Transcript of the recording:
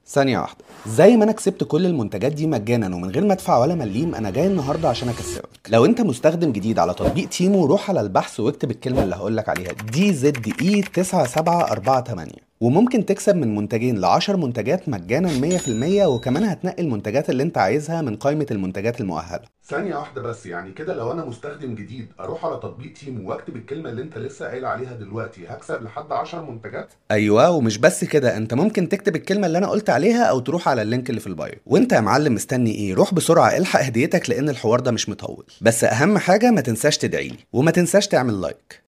ثانية واحدة زي ما انا كسبت كل المنتجات دي مجانا ومن غير ما ادفع ولا مليم انا جاي النهارده عشان اكسبك لو انت مستخدم جديد على تطبيق تيمو روح على البحث واكتب الكلمة اللي هقولك عليها دي زد اي 9748 وممكن تكسب من منتجين ل 10 منتجات مجانا 100% وكمان هتنقي المنتجات اللي انت عايزها من قائمة المنتجات المؤهلة ثانية واحدة بس يعني كده لو أنا مستخدم جديد أروح على تطبيق تيمو وأكتب الكلمة اللي أنت لسه قايل عليها دلوقتي هكسب لحد 10 منتجات؟ ايوه ومش بس كده انت ممكن تكتب الكلمه اللي انا قلت عليها او تروح على اللينك اللي في البايو وانت يا معلم مستني ايه روح بسرعه الحق هديتك لان الحوار ده مش مطول بس اهم حاجه ما تنساش تدعيلي وما تنساش تعمل لايك